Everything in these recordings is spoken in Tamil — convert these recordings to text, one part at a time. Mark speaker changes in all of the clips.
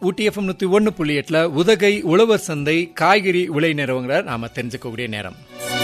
Speaker 1: ஊட்டி எஃப்எம் நூத்தி ஒன்னு புள்ளி எட்டுல உதகை உழவர் சந்தை காய்கறி விலை நிறுவனங்களை நாம தெரிஞ்சுக்கக்கூடிய நேரம்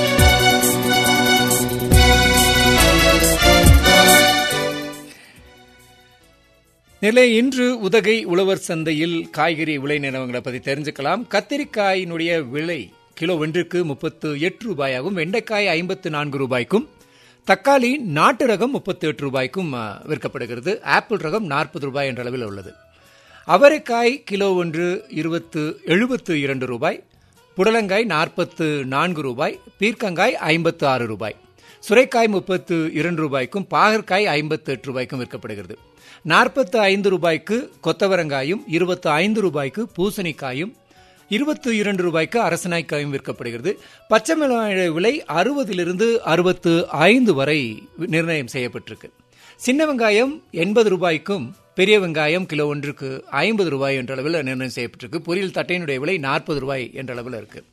Speaker 1: நிலை இன்று உதகை உழவர் சந்தையில் காய்கறி விலை நிலவங்களை பற்றி தெரிஞ்சுக்கலாம் கத்திரிக்காயினுடைய விலை கிலோ ஒன்றுக்கு முப்பத்து எட்டு ரூபாயாகவும் வெண்டைக்காய் ஐம்பத்து நான்கு ரூபாய்க்கும் தக்காளி நாட்டு ரகம் முப்பத்தி எட்டு ரூபாய்க்கும் ஆ, விற்கப்படுகிறது ஆப்பிள் ரகம் நாற்பது ரூபாய் என்ற அளவில் உள்ளது அவரைக்காய் கிலோ ஒன்று இருபத்து எழுபத்து இரண்டு ரூபாய் புடலங்காய் நாற்பத்து நான்கு ரூபாய் பீர்க்கங்காய் ஐம்பத்து ஆறு ரூபாய் சுரைக்காய் முப்பத்து இரண்டு ரூபாய்க்கும் பாகற்காய் ஐம்பத்து எட்டு ரூபாய்க்கும் விற்கப்படுகிறது நாற்பத்து ஐந்து ரூபாய்க்கு கொத்தவரங்காயும் இருபத்து ஐந்து ரூபாய்க்கு பூசணிக்காயும் இருபத்து இரண்டு ரூபாய்க்கு அரசனாய்க்காயும் விற்கப்படுகிறது பச்சை மிளகாய் விலை அறுபதிலிருந்து அறுபத்து ஐந்து வரை நிர்ணயம் செய்யப்பட்டிருக்கு சின்ன வெங்காயம் எண்பது ரூபாய்க்கும் பெரிய வெங்காயம் கிலோ ஒன்றுக்கு ஐம்பது ரூபாய் என்ற அளவில் நிர்ணயம் செய்யப்பட்டிருக்கு பொரியல் தட்டையினுடைய விலை நாற்பது ரூபாய் என்ற அளவில் இருக்கு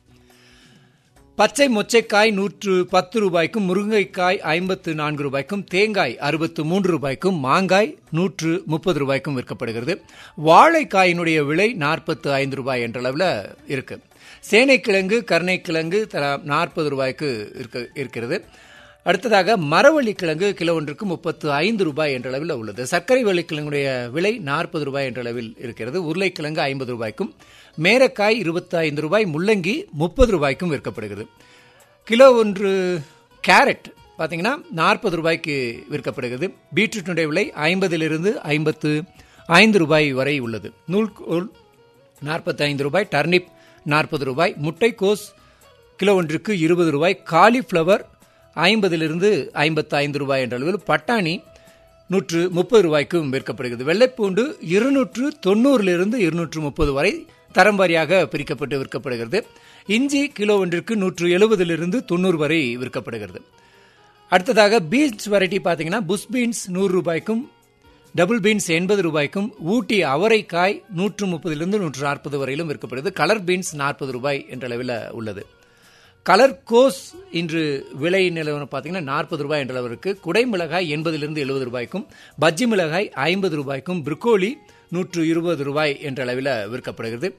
Speaker 1: பச்சை மொச்சைக்காய் நூற்று பத்து ரூபாய்க்கும் முருங்கைக்காய் ஐம்பத்து நான்கு ரூபாய்க்கும் தேங்காய் அறுபத்து மூன்று ரூபாய்க்கும் மாங்காய் நூற்று முப்பது ரூபாய்க்கும் விற்கப்படுகிறது வாழைக்காயினுடைய விலை நாற்பத்து ஐந்து ரூபாய் என்ற அளவில் இருக்கு சேனைக்கிழங்கு கருணைக்கிழங்கு தலா நாற்பது ரூபாய்க்கு இருக்க இருக்கிறது அடுத்ததாக மரவள்ளி கிழங்கு கிலோ ஒன்றுக்கு முப்பத்து ஐந்து ரூபாய் என்ற அளவில் உள்ளது சர்க்கரை வள்ளிக்கிழங்குடைய விலை நாற்பது ரூபாய் என்ற அளவில் இருக்கிறது உருளைக்கிழங்கு ஐம்பது ரூபாய்க்கும் மேரக்காய் இருபத்தி ஐந்து ரூபாய் முள்ளங்கி முப்பது ரூபாய்க்கும் விற்கப்படுகிறது கிலோ ஒன்று கேரட் பார்த்தீங்கன்னா நாற்பது ரூபாய்க்கு விற்கப்படுகிறது பீட்ரூட்டினுடைய விலை ஐம்பதிலிருந்து ஐம்பத்து ஐந்து ரூபாய் வரை உள்ளது நூல்கோல் நாற்பத்தி ஐந்து ரூபாய் டர்னிப் நாற்பது ரூபாய் முட்டைக்கோஸ் கிலோ ஒன்றுக்கு இருபது ரூபாய் காலிஃப்ளவர் ஐம்பதிலிருந்து ஐம்பத்து ஐந்து ரூபாய் என்ற அளவில் பட்டாணி நூற்று முப்பது ரூபாய்க்கும் விற்கப்படுகிறது வெள்ளைப்பூண்டு இருநூற்று தொண்ணூறிலிருந்து இருநூற்று முப்பது வரை தரம் வாரியாக பிரிக்கப்பட்டு விற்கப்படுகிறது இஞ்சி கிலோ ஒன்றிற்கு நூற்று எழுபதிலிருந்து தொண்ணூறு வரை விற்கப்படுகிறது அடுத்ததாக பீன்ஸ் வெரைட்டி பார்த்தீங்கன்னா புஷ் பீன்ஸ் நூறு ரூபாய்க்கும் டபுள் பீன்ஸ் எண்பது ரூபாய்க்கும் ஊட்டி அவரைக்காய் நூற்று முப்பதிலிருந்து நூற்று நாற்பது வரையிலும் விற்கப்படுகிறது கலர் பீன்ஸ் நாற்பது ரூபாய் என்ற அளவில் உள்ளது கலர் கோஸ் இன்று விலை நிலவரம் பார்த்தீங்கன்னா நாற்பது ரூபாய் என்ற அளவிற்கு குடை மிளகாய் எண்பதிலிருந்து எழுபது ரூபாய்க்கும் பஜ்ஜி மிளகாய் ஐம்பது ரூபாய்க்கும் ப்ரிக்கோலி நூற்று இருபது ரூபாய் என்ற அளவில் விற்கப்படுகிறது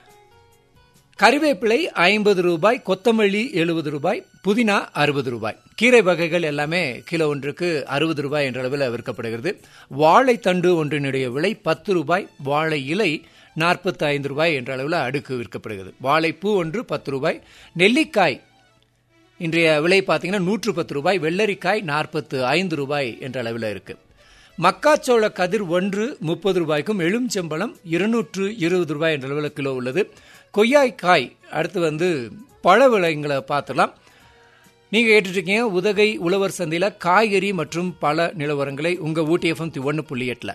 Speaker 1: கறிவேப்பிலை ஐம்பது ரூபாய் கொத்தமல்லி எழுபது ரூபாய் புதினா அறுபது ரூபாய் கீரை வகைகள் எல்லாமே கிலோ ஒன்றுக்கு அறுபது ரூபாய் என்ற அளவில் விற்கப்படுகிறது வாழைத்தண்டு ஒன்றினுடைய விலை பத்து ரூபாய் வாழை இலை நாற்பத்தி ஐந்து ரூபாய் என்ற அளவில் அடுக்கு விற்கப்படுகிறது வாழைப்பூ ஒன்று பத்து ரூபாய் நெல்லிக்காய் இன்றைய விலை பார்த்தீங்கன்னா நூற்று பத்து ரூபாய் வெள்ளரிக்காய் நாற்பத்து ஐந்து ரூபாய் என்ற அளவில் இருக்கு மக்காச்சோள கதிர் ஒன்று முப்பது ரூபாய்க்கும் எலுமிச்சம்பழம் இருநூற்று இருபது ரூபாய் என்ற அளவில் கிலோ உள்ளது கொய்யாய்க்காய் அடுத்து வந்து பழ விலைங்களை பார்த்துலாம் நீங்க கேட்டுருக்கீங்க உதகை உழவர் சந்தையில காய்கறி மற்றும் பல நிலவரங்களை உங்க ஊட்டி எஃப்எம் ஒன்று புள்ளி எட்டுல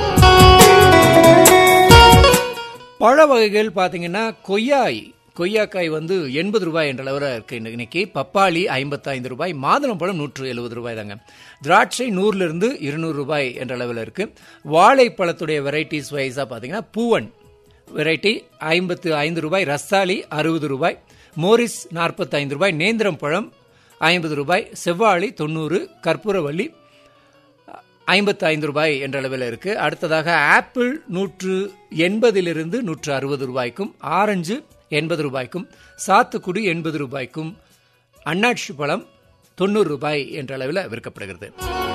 Speaker 1: பழ வகைகள் பார்த்தீங்கன்னா கொய்யாய் கொய்யாக்காய் வந்து எண்பது ரூபாய் என்ற அளவில் இருக்கு இன்னைக்கு பப்பாளி ஐம்பத்தைந்து ரூபாய் மாதுளம்பழம் நூற்று எழுபது ரூபாய் தாங்க திராட்சை நூறுல இருந்து இருநூறு ரூபாய் என்ற அளவில் இருக்கு வாழைப்பழத்துடைய வெரைட்டிஸ் வைஸா பார்த்தீங்கன்னா பூவன் வெரைட்டி ஐம்பத்து ஐந்து ரூபாய் ரஸ்தாலி அறுபது ரூபாய் மோரிஸ் நாற்பத்தைந்து ரூபாய் நேந்திரம் பழம் ஐம்பது ரூபாய் செவ்வாழை தொண்ணூறு கற்பூரவள்ளி ஐம்பத்து ஐந்து ரூபாய் என்ற அளவில் இருக்கு அடுத்ததாக ஆப்பிள் நூற்று எண்பதிலிருந்து நூற்று அறுபது ரூபாய்க்கும் ஆரஞ்சு எண்பது ரூபாய்க்கும் சாத்துக்குடி எண்பது ரூபாய்க்கும் அன்னாட்சி பழம் தொண்ணூறு ரூபாய் என்ற அளவில் விற்கப்படுகிறது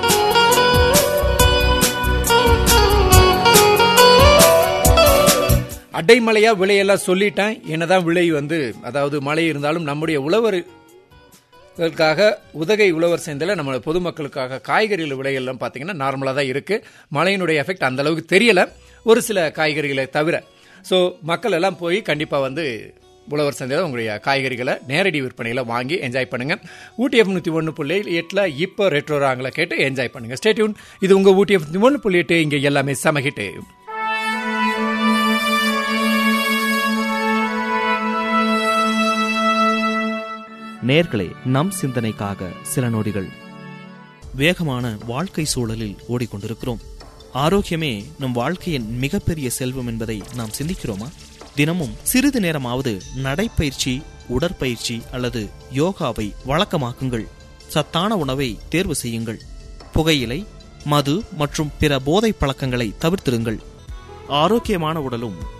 Speaker 1: அடைமழையா விலையெல்லாம் சொல்லிட்டேன் என்னதான் விலை வந்து அதாவது மழை இருந்தாலும் நம்முடைய உழவர் இதற்காக உதகை உழவர் சந்தையில் நம்ம பொதுமக்களுக்காக காய்கறிகள் விலையெல்லாம் பார்த்தீங்கன்னா நார்மலாக தான் இருக்கு மழையினுடைய எஃபெக்ட் அந்த அளவுக்கு தெரியல ஒரு சில காய்கறிகளை தவிர ஸோ மக்கள் எல்லாம் போய் கண்டிப்பாக வந்து உழவர் சந்தையில் உங்களுடைய காய்கறிகளை நேரடி விற்பனையில் வாங்கி என்ஜாய் பண்ணுங்க ஊட்டி எஃப் நூற்றி ஒன்று புள்ளி எட்டில் இப்போ ரெட்ரோ ராங்களை கேட்டு என்ஜாய் பண்ணுங்க ஸ்டேட்யூன் இது உங்கள் ஊட்டி எஃப் ஒன்று புள்ளி எட்டு இங்கே எல்லாமே சமகிட்டு
Speaker 2: நேர்களே நம் சிந்தனைக்காக சில நொடிகள் வேகமான வாழ்க்கை சூழலில் ஓடிக்கொண்டிருக்கிறோம் ஆரோக்கியமே நம் வாழ்க்கையின் மிகப்பெரிய செல்வம் என்பதை நாம் சிந்திக்கிறோமா தினமும் சிறிது நேரமாவது நடைப்பயிற்சி உடற்பயிற்சி அல்லது யோகாவை வழக்கமாக்குங்கள் சத்தான உணவை தேர்வு செய்யுங்கள் புகையிலை மது மற்றும் பிற போதைப் பழக்கங்களை தவிர்த்திருங்கள் ஆரோக்கியமான உடலும்